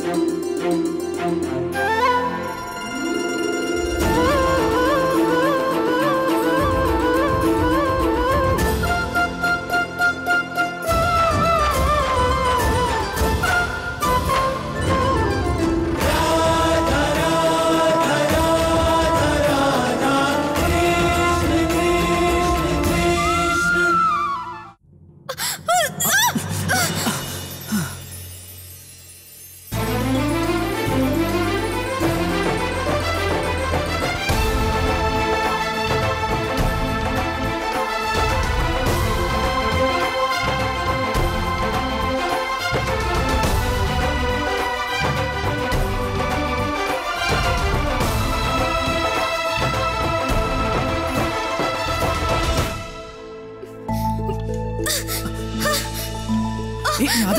ഏയ്, അത്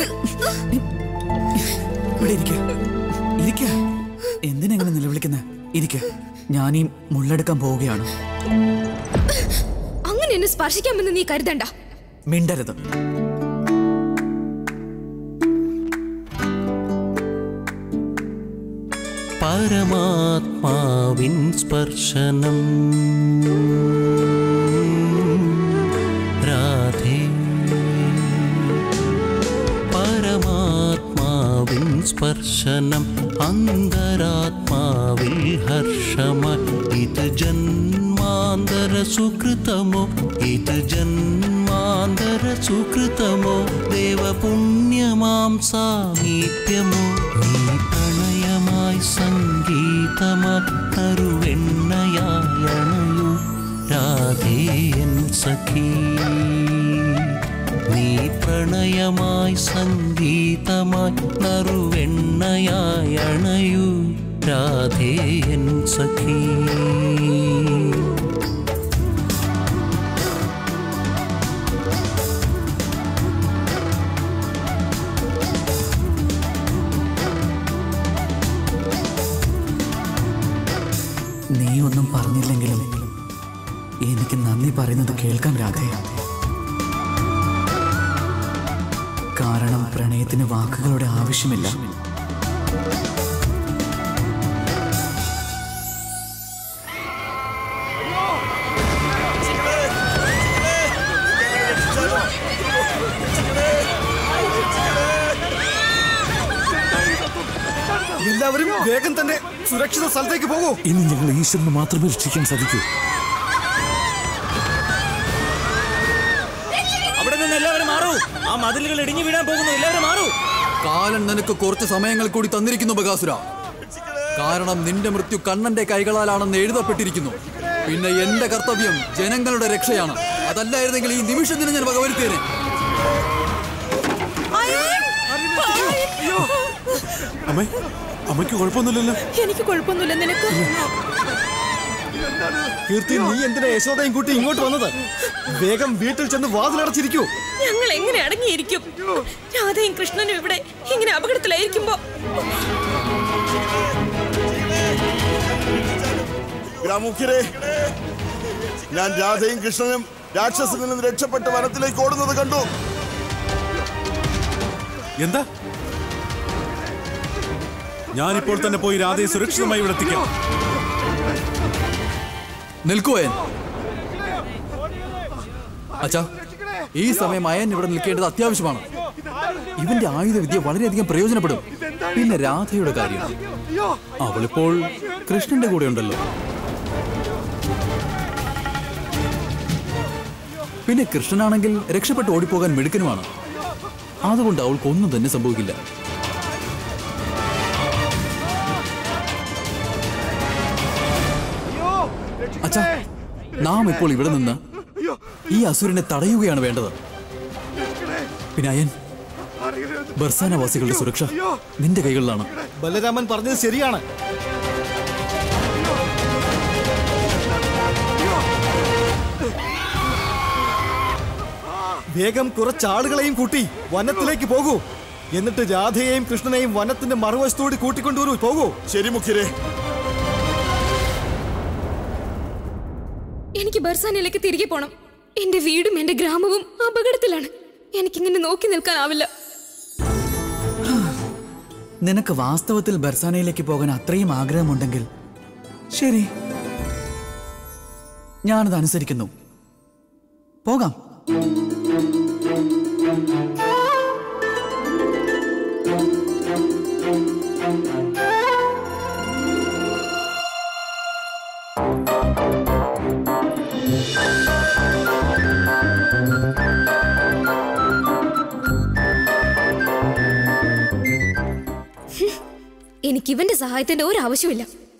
ഇവിടെ ഇരിക്ക ഇരിക്ക എന്തിനെങ്ങനെ നിലവിളിക്കുന്ന ഇരിക്ക ഞാനീ മുള്ളെടുക്കാൻ പോവുകയാണ് അങ്ങനെ എന്നെ സ്പർശിക്കാമെന്ന് നീ കരുതണ്ട മിണ്ടരുത് പരമാത്മാവിൻ സ്പർശനം രാധേ പരമാത്മാവിൻ സ്പർശനം അന്തരാത്മാവിൽ ഹർഷമായി ഇത് ജന്മാന്തര സുകൃതമോ ഇത് ജന്മാന്തര സുകൃതമോ ദേവപുണ്യമാം സാമീപ്യമോ നീ പ്രണയമായി സംഗീതമായി കരുവെണ്ണയായണയു രാധേയൻ സഖീ നീ പ്രണയമായി സംഗീതമായി നറുവെണ്ണയായി അണയൂ രാധേയൻ സഖീ നീ ഒന്നും പറഞ്ഞില്ലെങ്കിലും എനിക്ക് നന്ദി പറയുന്നത് കേൾക്കാൻ രാധേ കാരണം പ്രണയത്തിന് വാക്കുകളുടെ ആവശ്യമില്ല എല്ലാവരും വേഗം തന്നെ സുരക്ഷിത സ്ഥലത്തേക്ക് പോകൂ ഇനി ഞങ്ങൾ ഈശ്വരന് മാത്രമേ രക്ഷിക്കാൻ സാധിക്കൂ അവിടെ നിന്ന് എല്ലാവരും മാറൂ ആ മതിലുകൾ ഇടിഞ്ഞു വീഴാൻ പോകുന്നു എല്ലാവരും മാറൂ കാലൻ നിനക്ക് കുറച്ച് സമയങ്ങൾ കൂടി തന്നിരിക്കുന്നു ബകാസുര കാരണം നിന്റെ മൃത്യു കണ്ണന്റെ കൈകളാലാണെന്ന് എഴുതപ്പെട്ടിരിക്കുന്നു പിന്നെ എന്റെ കർത്തവ്യം ജനങ്ങളുടെ രക്ഷയാണ് അതല്ലായിരുന്നെങ്കിൽ ഈ നിമിഷം തന്നെ ഞാൻ വകവരുത്തിയേനെ അമ്മേ അമ്മയ്ക്ക് കുഴപ്പമൊന്നുമില്ലല്ലോ എനിക്ക് കുഴപ്പമൊന്നുമില്ല നിനക്ക് കീർത്തി നീ എന്തിനാ യശോദയും കൂട്ടി ഇങ്ങോട്ട് വന്നത് വേഗം വീട്ടിൽ ചെന്ന് വാതിലടച്ചിരിക്കൂ ഞങ്ങൾ എങ്ങനെ അടങ്ങിയിരിക്കും രാധയും കൃഷ്ണനും ഇവിടെ ഇങ്ങനെ അപകടത്തിലായിരിക്കുമ്പോ ഗ്രാമുഖ്യരെ ഞാൻ രാധയും കൃഷ്ണനും രാക്ഷസനിൽ നിന്ന് രക്ഷപ്പെട്ട് വനത്തിലേക്ക് ഓടുന്നത് കണ്ടു എന്താ ഞാനിപ്പോൾ തന്നെ പോയി രാധയെ സുരക്ഷിതമായി ഇവിടെ എത്തിക്കാം നിൽക്കുവേൻ അച്ഛാ ഈ സമയം അയൻ ഇവിടെ നിൽക്കേണ്ടത് അത്യാവശ്യമാണ് ഇവന്റെ ആയുധവിദ്യ വളരെയധികം പ്രയോജനപ്പെടും പിന്നെ രാധയുടെ കാര്യം അവളിപ്പോൾ കൃഷ്ണന്റെ കൂടെ ഉണ്ടല്ലോ പിന്നെ കൃഷ്ണനാണെങ്കിൽ രക്ഷപ്പെട്ട് ഓടിപ്പോകാൻ മിടുക്കനുമാണ് അതുകൊണ്ട് അവൾക്ക് ഒന്നും തന്നെ സംഭവിക്കില്ല അച്ഛാ നാം ഇപ്പോൾ ഇവിടെ നിന്ന് ഈ അസുരനെ തടയുകയാണ് വേണ്ടത് പിന്നെ അയൻ ബർസാനവാസികളുടെ സുരക്ഷ നിന്റെ കൈകളിലാണ് ബലരാമൻ പറഞ്ഞത് ശരിയാണ് വേഗം കുറച്ചാളുകളെയും കൂട്ടി വനത്തിലേക്ക് പോകൂ എന്നിട്ട് രാധയെയും കൃഷ്ണനെയും വനത്തിന്റെ മറുവശത്തോട് കൂട്ടിക്കൊണ്ടുവരൂ പോകൂ ശരി മുഖ്യരെ എനിക്ക് ബർസാനയിലേക്ക് തിരികെ പോണം എന്റെ വീടും എന്റെ ഗ്രാമവും അപകടത്തിലാണ് എനിക്കിങ്ങനെ നോക്കി നിൽക്കാനാവില്ല നിനക്ക് വാസ്തവത്തിൽ ബർസാനയിലേക്ക് പോകാൻ അത്രയും ആഗ്രഹമുണ്ടെങ്കിൽ ശരി ഞാനത് അനുസരിക്കുന്നു പോകാം എനിക്ക് ഇവന്റെ സഹായത്തിന്റെ ഒരു ആവശ്യമില്ല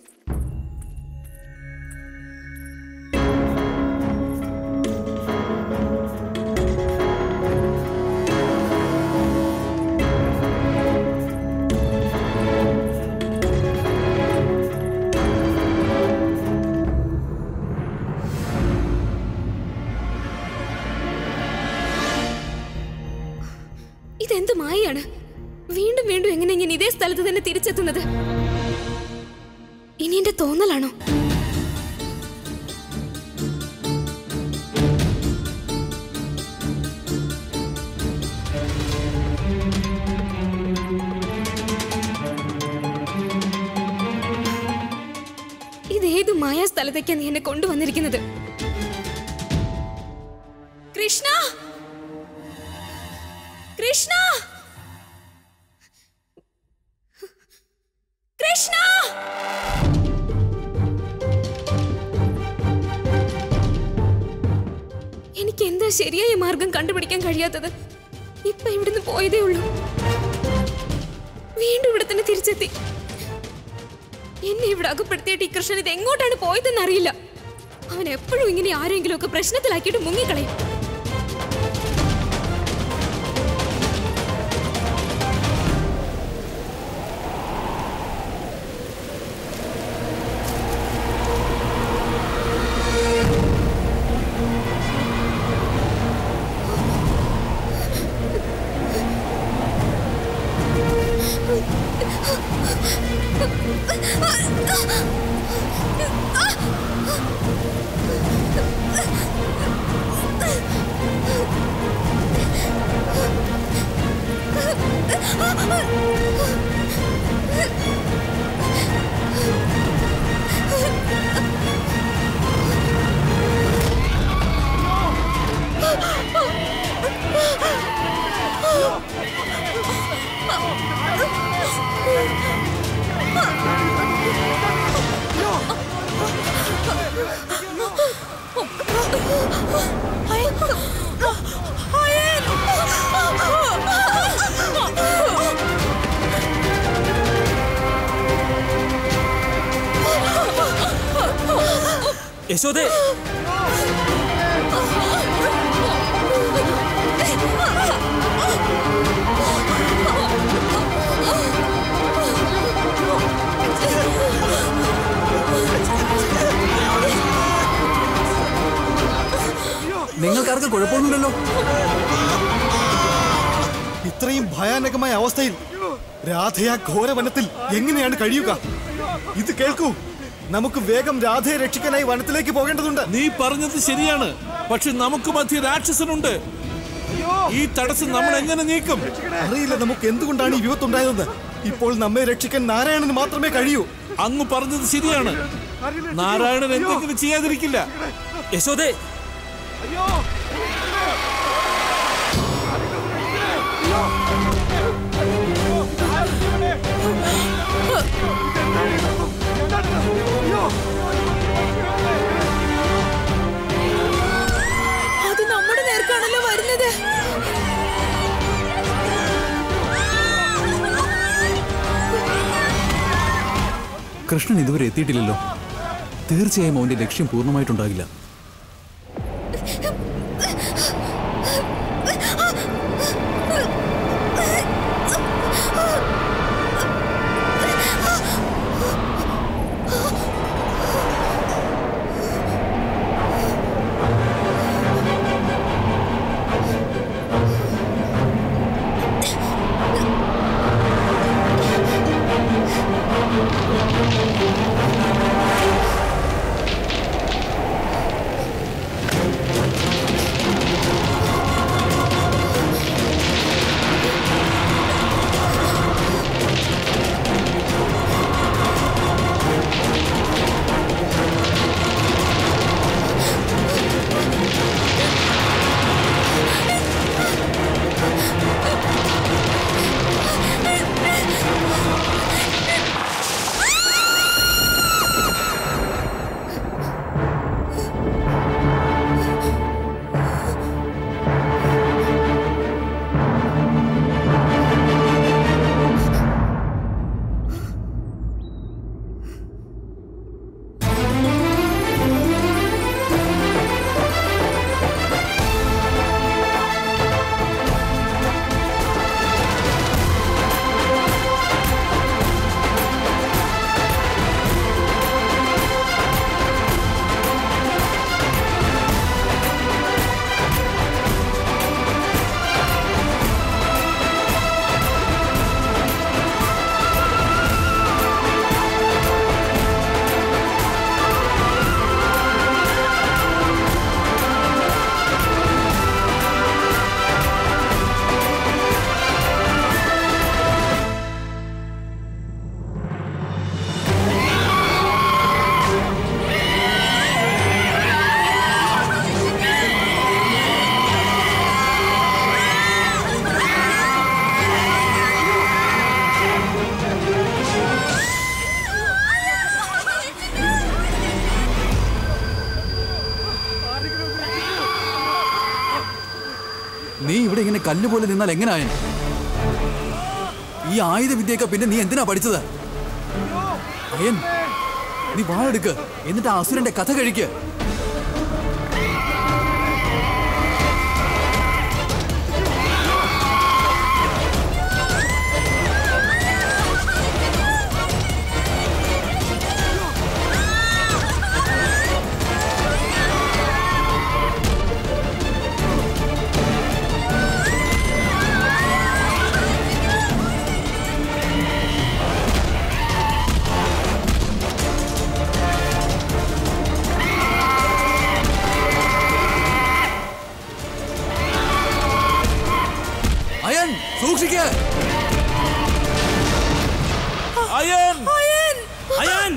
ഇതെന്ത് മായയാണ് വീണ്ടും വീണ്ടും എങ്ങനെ ഞാൻ ഇതേ സ്ഥലത്ത് തന്നെ തിരിച്ചെത്തുന്നത് ഇനി എന്റെ തോന്നലാണോ ഇതേത് മായാ സ്ഥലത്തേക്കാണ് നീ എന്നെ കൊണ്ടുവന്നിരിക്കുന്നത് കൃഷ്ണ കൃഷ്ണ കൃഷ്ണ എനിക്ക് എന്താ ശരിയായ മാർഗം കണ്ടുപിടിക്കാൻ കഴിയാത്തത് ഇപ്പൊ ഇവിടുന്ന് പോയതേ ഉള്ളൂ വീണ്ടും ഇവിടെ തന്നെ തിരിച്ചെത്തി എന്നെ ഇവിടെ അകപ്പെടുത്തിയിട്ട് ഈ കൃഷ്ണൻ ഇത് എങ്ങോട്ടാണ് പോയതെന്ന് അറിയില്ല അവൻ എപ്പോഴും ഇങ്ങനെ ആരെങ്കിലും ഒക്കെ പ്രശ്നത്തിലാക്കിയിട്ട് മുങ്ങിക്കളയും യശോദേ നിങ്ങൾക്കാർക്കും കുഴപ്പമൊന്നുമില്ലല്ലോ ഇത്രയും ഭയാനകമായ അവസ്ഥയിൽ രാധയ ഘോരവനത്തിൽ എങ്ങനെയാണ് കഴിയുക ഇത് കേൾക്കൂ നമുക്ക് വേഗം രാധയെ രക്ഷിക്കാനായി വനത്തിലേക്ക് പോകേണ്ടതുണ്ട് നീ പറഞ്ഞത് ശരിയാണ് പക്ഷെ നമുക്ക് മധ്യ രാക്ഷസനുണ്ട് ഈ തടസ്സം നമ്മൾ എങ്ങനെ നീക്കും അറിയില്ല നമുക്ക് എന്തുകൊണ്ടാണ് ഈ വിപത്തുണ്ടായതെന്ന് ഇപ്പോൾ നമ്മെ രക്ഷിക്കാൻ നാരായണന് മാത്രമേ കഴിയൂ അങ്ങ് പറഞ്ഞത് ശരിയാണ് നാരായണൻ എന്തെങ്കിലും ചെയ്യാതിരിക്കില്ല യശോദേ അത് നമ്മുടെ നേർക്കാണല്ലോ വരുന്നത് കൃഷ്ണൻ ഇതുവരെ എത്തിയിട്ടില്ലല്ലോ തീർച്ചയായും അവന്റെ ലക്ഷ്യം പൂർണ്ണമായിട്ടുണ്ടാകില്ല ഇവിടെ ഇങ്ങനെ കല്ല് പോലെ നിന്നാൽ എങ്ങനായൻ ഈ ആയുധ വിദ്യയൊക്കെ പിന്നെ നീ എന്തിനാ പഠിച്ചത് അയൻ നീ വാളെടുക്ക് എന്നിട്ട് ആ അസുരന്റെ കഥ കഴിക്ക് അയൻ സൂക്ഷിക്ക അയൻ അയാൻ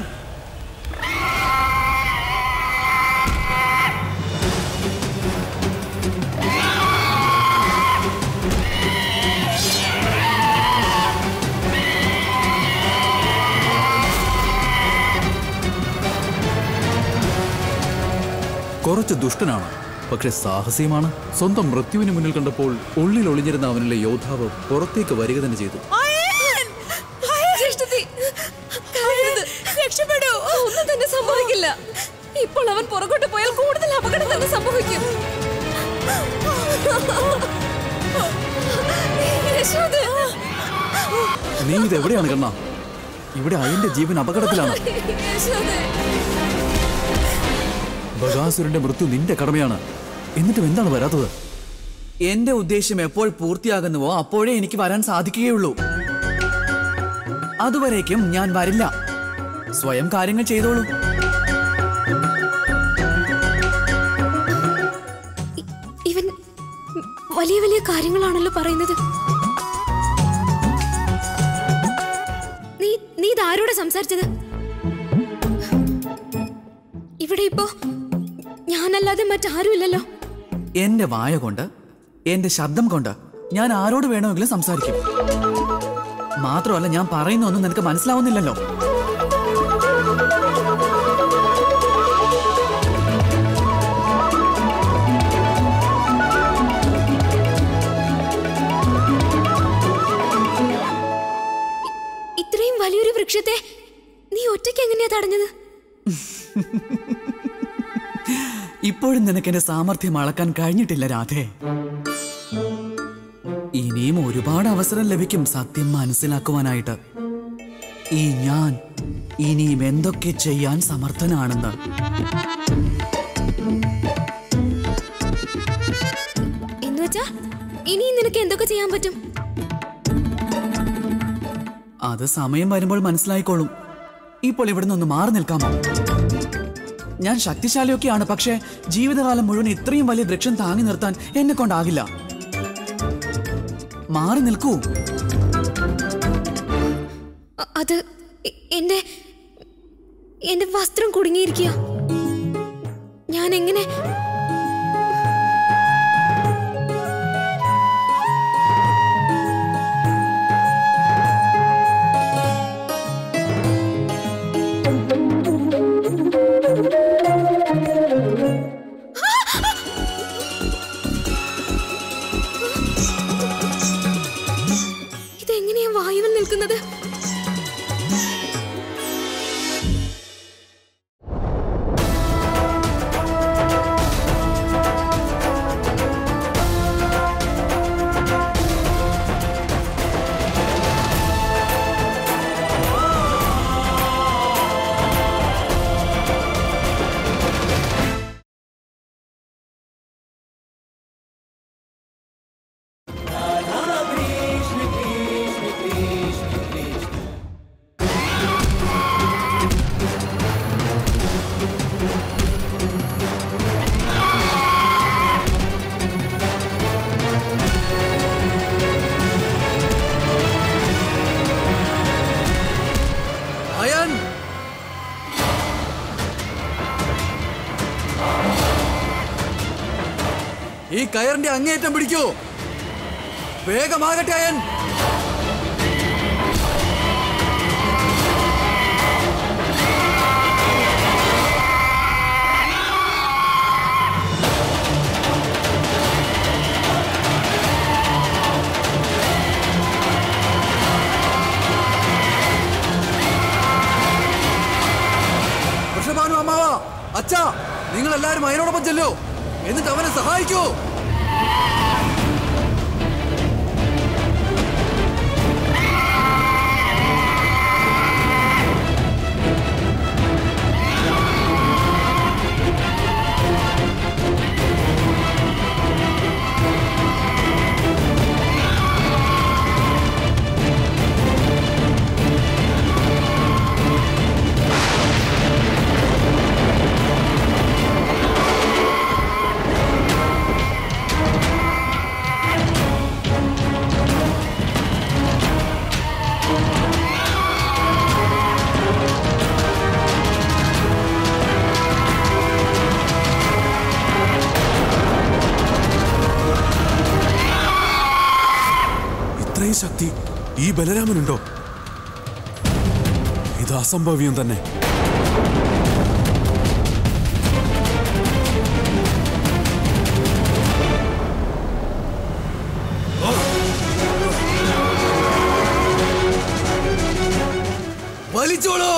കുറച്ച് ദുഷ്ടനാണ് പക്ഷെ സാഹസികമാണ് സ്വന്തം മൃത്യുവിന് മുന്നിൽ കണ്ടപ്പോൾ ഉള്ളിൽ ഒളിഞ്ഞിരുന്ന അവനിലെ യോദ്ധാവ് പുറത്തേക്ക് വരിക തന്നെ ചെയ്തു ജ്യേഷ്ഠത്തി, കരയരുത്. രക്ഷപ്പെടൂ ഒന്നും തന്നെ സംഭവിക്കില്ല ഇപ്പോൾ അവൻ പുറകോട്ട് പോയാൽ കൂടുതൽ അപകടം തന്നെ സംഭവിക്കും യശോദ, നീ ഇത് എവിടെയാണ് കണ്ണ ഇവിടെ അയന്റെ ജീവൻ അപകടത്തിലാണ് യശോദ. ബഗാസുരന്റെ മൃത്യു നിന്റെ കടമയാണ് എന്നിട്ടും എന്താണ് വരാത്തത് എന്റെ ഉദ്ദേശ്യം എപ്പോൾ പൂർത്തിയാകുന്നുവോ അപ്പോഴേ എനിക്ക് വരാൻ സാധിക്കുകയുള്ളൂ അതുവരേക്കും ഞാൻ വരില്ല സ്വയം കാര്യങ്ങൾ ചെയ്തോളൂ ഇവൻ വലിയ വലിയ കാര്യങ്ങളാണല്ലോ പറയുന്നത് നീ നീ ഇതാരോടെ സംസാരിച്ചത് ഇവിടെ ഇപ്പോ ഞാനല്ലാതെ മറ്റാരുമില്ലല്ലോ എന്റെ വായ കൊണ്ട് എന്റെ ശബ്ദം കൊണ്ട് ഞാൻ ആരോട് വേണമെങ്കിലും സംസാരിക്കും മാത്രമല്ല ഞാൻ പറയുന്നൊന്നും നിനക്ക് മനസ്സിലാവുന്നില്ലല്ലോ ഇത്രയും വലിയൊരു വൃക്ഷത്തെ നീ ഒറ്റയ്ക്ക് എങ്ങനെയാ തടഞ്ഞത് ഇപ്പോഴും നിനക്ക് എന്റെ സാമർഥ്യം അളക്കാൻ കഴിഞ്ഞിട്ടില്ല രാധേ ഇനിയും ഒരുപാട് അവസരം ലഭിക്കും സത്യം മനസ്സിലാക്കുവാനായിട്ട് ഈ ഞാൻ ഇനിയും എന്തൊക്കെ ചെയ്യാൻ സമർത്ഥനാണെന്ന് എന്ന് വെച്ചാ ഇനിയും നിനക്ക് എന്തൊക്കെ ചെയ്യാൻ പറ്റും അത് സമയം വരുമ്പോൾ മനസ്സിലായിക്കോളും ഇപ്പോൾ ഇവിടുന്ന് ഒന്ന് മാറി നിൽക്കാമോ ഞാൻ ശക്തിശാലിയൊക്കെയാണ് പക്ഷേ ജീവിതകാലം മുഴുവൻ ഇത്രയും വലിയ വൃക്ഷം താങ്ങി നിർത്താൻ എന്നെ കൊണ്ടാകില്ല മാറി നിൽക്കൂ അ- അത് എ- എന്റെ എന്റെ വസ്ത്രം കുടുങ്ങിയിരിക്കുക ഞാൻ എങ്ങനെ ഇതെങ്ങനെയാ വായുവിൽ നിൽക്കുന്നത് അയൻ ഈ കയറിന്റെ അങ്ങേയറ്റം പിടിക്കൂ വേഗമാകട്ടെ അയൻ ആ അച്ഛാ നിങ്ങൾ എല്ലാരും അതിനോടൊപ്പം ചെല്ലോ എന്നിട്ട് അവനെ സഹായിക്കൂ ഇത്രയും ശക്തി ഈ ബലരാമനുണ്ടോ ഇത് അസംഭവ്യം തന്നെ വലിച്ചോളൂ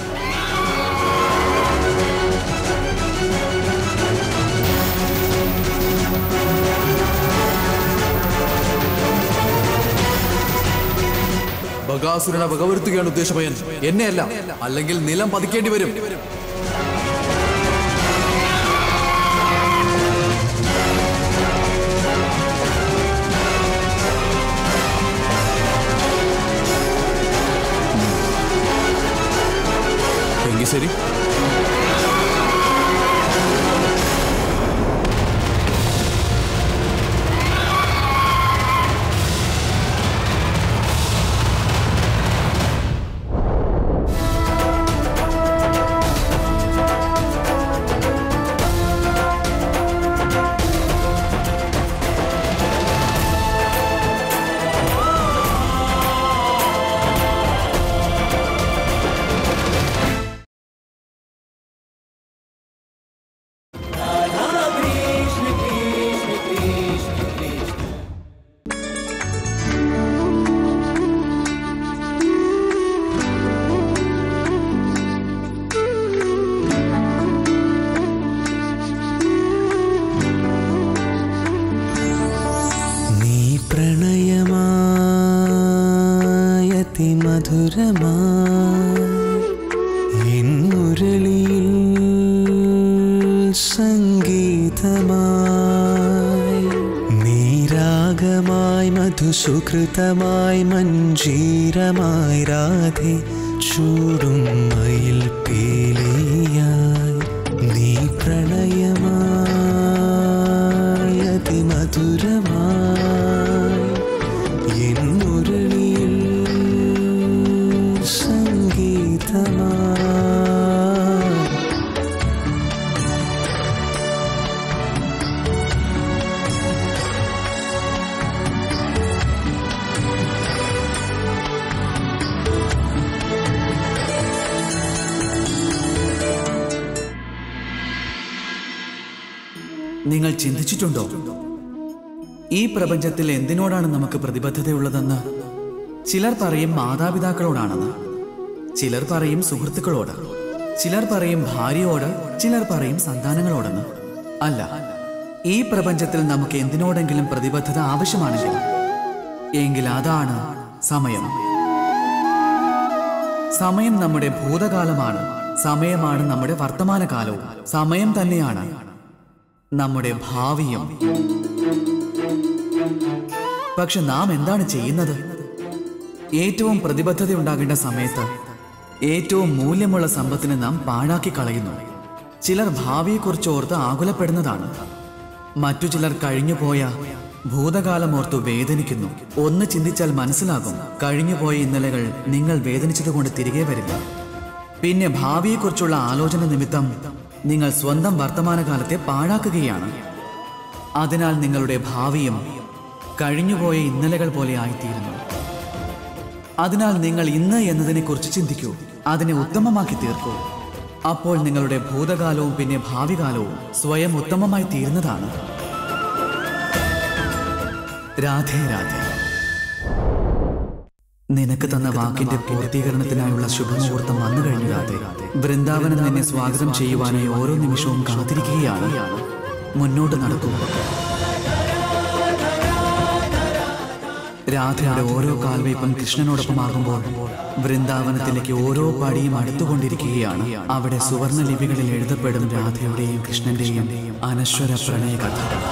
ബകാസുരനെ വകവരുത്തുകയാണ് ഉദ്ദേശഭയൻ എന്നെയല്ല അല്ലെങ്കിൽ നിലം പതിക്കേണ്ടി വരും എങ്കിൽ ശരി നീ പ്രണയമായതി മധുരമായി മുരളിയിൽ സംഗീതമായി നീരാഗമായി മധുസുകൃതമായി മഞ്ജീരമായി രാധെ ചൂടും മയിൽ പീലിയായി നീ പ്രണയമായി അതിമധുരമായി എൻ മുരളിയിൽ സംഗീതമായി നിങ്ങൾ ചിന്തിച്ചിട്ടുണ്ടോ ഈ പ്രപഞ്ചത്തിൽ എന്തിനോടാണ് നമുക്ക് പ്രതിബദ്ധതയുള്ളതെന്ന് ചിലർ പറയും മാതാപിതാക്കളോടാണെന്ന് ചിലർ പറയും സുഹൃത്തുക്കളോട് ചിലർ പറയും ഭാര്യയോട് ചിലർ പറയും സന്താനങ്ങളോടെന്ന് അല്ല ഈ പ്രപഞ്ചത്തിൽ നമുക്ക് എന്തിനോടെങ്കിലും പ്രതിബദ്ധത ആവശ്യമാണെങ്കിൽ എങ്കിൽ അതാണ് സമയം സമയം നമ്മുടെ ഭൂതകാലമാണ് സമയമാണ് നമ്മുടെ വർത്തമാനകാലവും സമയം തന്നെയാണ് നമ്മുടെ ഭാവിയും പക്ഷെ നാം എന്താണ് ചെയ്യുന്നത് ഏറ്റവും പ്രതിബദ്ധത ഉണ്ടാകേണ്ട സമയത്ത് ഏറ്റവും മൂല്യമുള്ള സമ്പത്തിനെ നാം പാഴാക്കി കളയുന്നു ചിലർ ഭാവിയെക്കുറിച്ച് ഓർത്ത് ആകുലപ്പെടുന്നതാണ് മറ്റു ചിലർ കഴിഞ്ഞുപോയ ഭൂതകാലം ഓർത്തു വേദനിക്കുന്നു ഒന്ന് ചിന്തിച്ചാൽ മനസ്സിലാകും കഴിഞ്ഞുപോയ ഇന്നലകൾ നിങ്ങൾ വേദനിച്ചതുകൊണ്ട് തിരികെ വരില്ല പിന്നെ ഭാവിയെക്കുറിച്ചുള്ള ആലോചന നിമിത്തം നിങ്ങൾ സ്വന്തം വർത്തമാനകാലത്തെ പാഴാക്കുകയാണ് അതിനാൽ നിങ്ങളുടെ ഭാവിയും കഴിഞ്ഞുപോയ ഇന്നലകൾ പോലെ ആയിത്തീരുന്നു അതിനാൽ നിങ്ങൾ ഇന്ന് എന്നതിനെക്കുറിച്ച് ചിന്തിക്കൂ അതിനെ ഉത്തമമാക്കി തീർക്കൂ അപ്പോൾ നിങ്ങളുടെ ഭൂതകാലവും പിന്നെ ഭാവികാലവും സ്വയം ഉത്തമമായി തീരുന്നതാണ് രാധേ രാധേ നിനക്ക് തന്ന വാക്കിന്റെ പൂർത്തീകരണത്തിനായുള്ള ശുഭമുഹൂർത്തം വന്നു കഴിഞ്ഞു രാധേ വൃന്ദാവനം നിന്നെ സ്വാഗതം ചെയ്യുവാനായി ഓരോ നിമിഷവും കാത്തിരിക്കുകയാണ് മുന്നോട്ട് നടക്കും രാധയുടെ ഓരോ കാൽവയ്പും കൃഷ്ണനോടൊപ്പമാകുമ്പോൾ വൃന്ദാവനത്തിലേക്ക് ഓരോ പടിയും അടുത്തുകൊണ്ടിരിക്കുകയാണ് അവിടെ സുവർണ ലിപികളിൽ എഴുതപ്പെടും രാധയുടെയും കൃഷ്ണന്റെയും അനശ്വര പ്രണയകഥ